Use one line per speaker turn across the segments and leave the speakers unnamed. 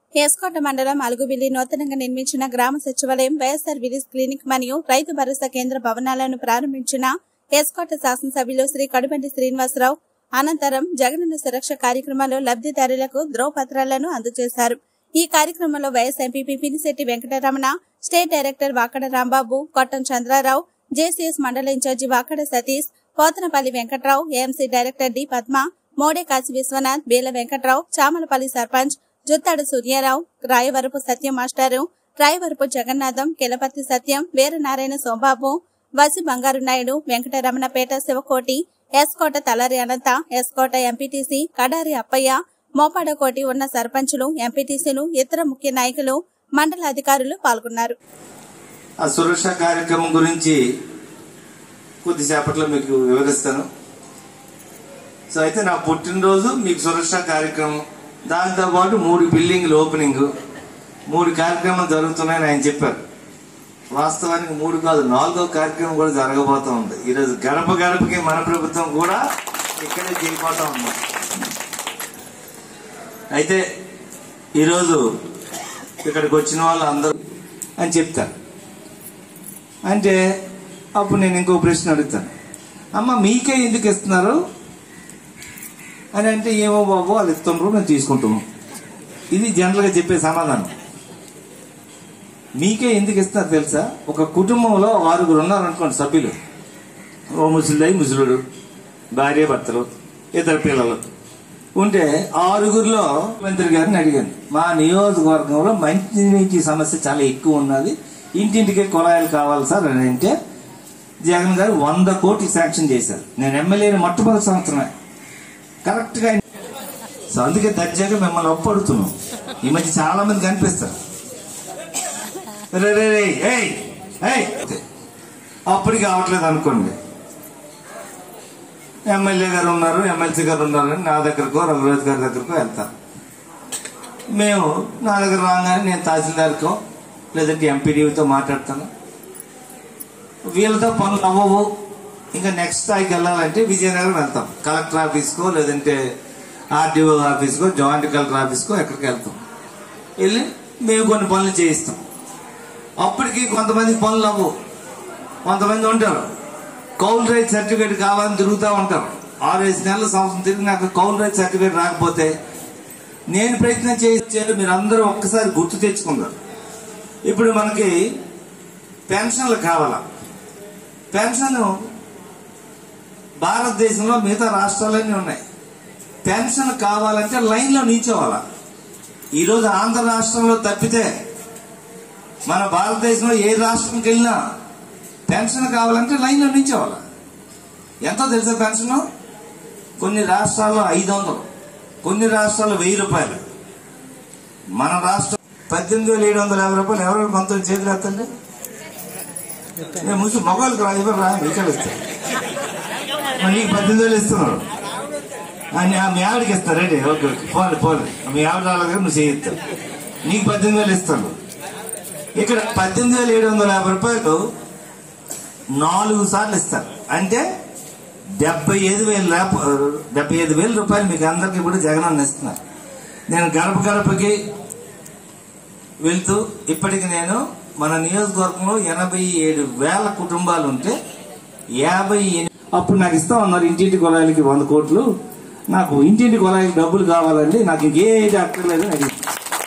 ఎస్కోట మండలం అలుగుబిల్లి నూతనంగా నిర్మించిన గ్రామ సచివాలయం వైఎస్ఆర్ విలేజ్ క్లినిక్ మరియు రైతు భరోసా కేంద్ర భవనాలను ప్రారంభించిన ఎస్కోట శాసనసభ్యులు శ్రీ కడుబండి శ్రీనివాసరావు అనంతరం జగనన్న సురక్ష కార్యక్రమంలో లబ్ధిదారులకు ధ్రువపత్రాలను అందజేశారు ఈ కార్యక్రమంలో vice M P P Pinisetti Venkataramana state director Vakada Rambabu Kottam Chandrarao J C S మండల ఇన్ఛార్జి Vakada Satish Pothanapalli Venkatrao A M C director D Padma Mode Kasi Viswanath Beela Venkatrao Chamalapalli sarpanch Juttadu Suryarao Rayavarapu Satyam మాస్టారు రాయవరపు జగన్నాథం కెలపర్తి సత్యం వీరనారాయణ సోంబాబు వసి బంగారు నాయుడు వెంకటరమణపేట శివకోటి ఎస్కోట తలారి అనంత ఎస్కోట ఎంపీటీసీ కడారి అప్పయ్య మోపాడకోటి ఉన్న సర్పంచులు ఎంపీటీసీలు ఇతర ముఖ్య నాయకులు మండల అధికారులు పాల్గొన్నారు
ఆ సురక్ష కార్యక్రమం గురించి కొద్దిసేపట్లో మీకు వివరిస్తాను సో అయితే నా పుట్టినరోజు మీకు సురక్ష కార్యక్రమం దాంతో పాటు మూడు బిల్డింగ్లు ఓపెనింగ్ మూడు కార్యక్రమాలు జరుగుతున్నాయని ఆయన చెప్పారు వాస్తవానికి మూడు కాదు నాలుగో కార్యక్రమం కూడా జరగబోతా ఉంది ఈరోజు గడప గడపకి మన ప్రభుత్వం కూడా ఇక్కడే చేయబోతా ఉంది అయితే ఈరోజు ఇక్కడికి వచ్చిన వాళ్ళు అందరూ అని చెప్తారు అంటే అప్పుడు నేను ఇంకో ప్రశ్న అడుగుతాను అమ్మ మీకే ఎందుకు ఇస్తున్నారు అని అంటే ఏమో బాబు వాళ్ళు ఇస్తున్నారు మేము తీసుకుంటాము ఇది జనరల్గా చెప్పే సమాధానం మీకే ఎందుకు ఇస్తున్నారు తెలుసా ఒక కుటుంబంలో ఆరుగురు ఉన్నారు అనుకోండి సభ్యులు ఓ ముసలిదై ముసలుడు భార్య భర్తలు ఇద్దరు పిల్లలు ఉంటే ఆరుగురిలో మంత్రి గారిని అడిగాను మా నియోజకవర్గంలో మంచినీటి సమస్య చాలా ఎక్కువ ఉన్నది ఇంటింటికే కుళాయిలు కావాలి సార్ అని అంటే జగన్ గారు వంద కోట్లు శాంక్షన్ చేశారు నేను ఎమ్మెల్యేని మొట్టమొదటి సంవత్సరమే కరెక్ట్ గా సో అందుకే దర్జాగా మిమ్మల్ని ఒప్పడుతున్నాం ఈ మధ్య చాలా మంది కనిపిస్తారు రే రే రే ఏయ్ ఏయ్ అప్పటికి కావట్లేదు అనుకోండి ఎమ్మెల్యే గారు ఉన్నారు ఎమ్మెల్సీ గారు ఉన్నారు అని నా దగ్గరకో రఘురాజ్ గారి దగ్గరకో వెళ్తాను మేము నా దగ్గర రాగానే నేను తహసీల్దార్కో లేదంటే ఎంపీడీతో మాట్లాడతాను వీళ్ళతో పనులు అవ్వవు ఇంకా నెక్స్ట్ స్థాయికి వెళ్ళాలంటే విజయనగరం వెళ్తాం కలెక్టర్ ఆఫీస్కో లేదంటే ఆర్డీఓ ఆఫీస్కో జాయింట్ కలెక్టర్ ఆఫీస్కో ఎక్కడికి వెళ్తాం వెళ్ళి మేము కొన్ని పనులు చేయిస్తాం అప్పటికి కొంతమందికి పనులు అవ్వవు కొంతమంది ఉంటారు కౌలు రైతు సర్టిఫికేట్ కావాలని తిరుగుతూ ఉంటారు ఆరు ఐదు నెలల సంవత్సరం తిరిగి నాకు కౌలు రైతు సర్టిఫికేట్ రాకపోతే నేను ప్రయత్నం చేయించాను మీరు అందరూ ఒక్కసారి గుర్తు తెచ్చుకున్నారు ఇప్పుడు మనకి పెన్షన్లు కావాలా పెన్షన్ భారతదేశంలో మిగతా రాష్ట్రాలన్నీ ఉన్నాయి పెన్షన్ కావాలంటే లైన్లో నిల్చోవాలా ఈరోజు ఆంధ్ర రాష్ట్రంలో తప్పితే మన భారతదేశంలో ఏ రాష్ట్రంకి వెళ్ళినా పెన్షన్ కావాలంటే లైన్లో నిల్చోవాలా ఎంతో తెలుసా పెన్షన్ కొన్ని రాష్ట్రాల్లో ఐదు వందలు కొన్ని రాష్ట్రాల్లో వెయ్యి రూపాయలు మన రాష్ట్రం పద్దెనిమిది వేల ఏడు వందల యాభై రూపాయలు ఎవరో కొంత చేతులు ఎత్తండి నేను ముసి మొగోళ్ళకి రా ఇవ్వరు రా మీకలు ఇస్తారు మరి నీకు పద్దెనిమిది వేలు ఇస్తున్నారు అని ఆ మీ ఆవిడకి ఇస్తారు రెడీ ఓకే ఓకే పోలే పోలే మీ ఆవిడ రాలేదు కదా నువ్వు చేయిస్తావు నీకు పద్దెనిమిది వేలు ఇస్తాను ఇక్కడ పద్దెనిమిది వేల ఏడు వందల యాభై రూపాయలు నాలుగు సార్లు ఇస్తారు అంటే డెబ్బై ఐదు వేల లేప- డెబ్బై ఐదు వేల రూపాయలు మీకు అందరికీ కూడా జగనన్న ఇస్తున్నారు నేను గడప గడపకి వెళ్తూ ఇప్పటికి నేను మన నియోజకవర్గంలో ఎనభై ఏడు వేల కుటుంబాలు ఉంటే యాభై ఎని- అప్పుడు నాకు ఇస్తా ఉన్నారు ఇంటింటి కుళాయిలకి వంద కోట్లు నాకు ఇంటింటి కుళాయికి డబ్బులు కావాలండి నాకు ఇంకేది అక్కర్లేదు అని అడిగింది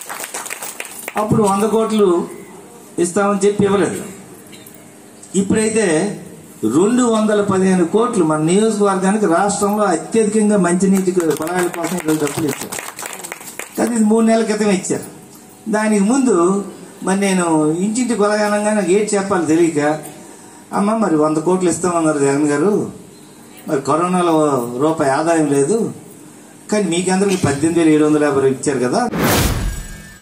అప్పుడు వంద కోట్లు ఇస్తామని చెప్పి ఇవ్వలేదు ఇప్పుడైతే రెండు వందల పదిహేను కోట్లు మన నియోజకవర్గానికి రాష్ట్రంలో అత్యధికంగా మంచినీటి కుళాయిల కోసం ఈరోజు డబ్బులు ఇచ్చారు కానీ ఇది మూడు నెలల క్రితం ఇచ్చారు దానికి ముందు మరి నేను ఇంటింటి కొలగానంగా నాకు ఏంటి చెప్పాలి తెలియక అమ్మ మరి వంద కోట్లు ఇస్తామన్నారు జగన్ గారు మరి కరోనాలో రూపాయి ఆదాయం లేదు కానీ మీకందరికి పద్దెనిమిది వేల ఏడు వందల యాభై ఇచ్చారు కదా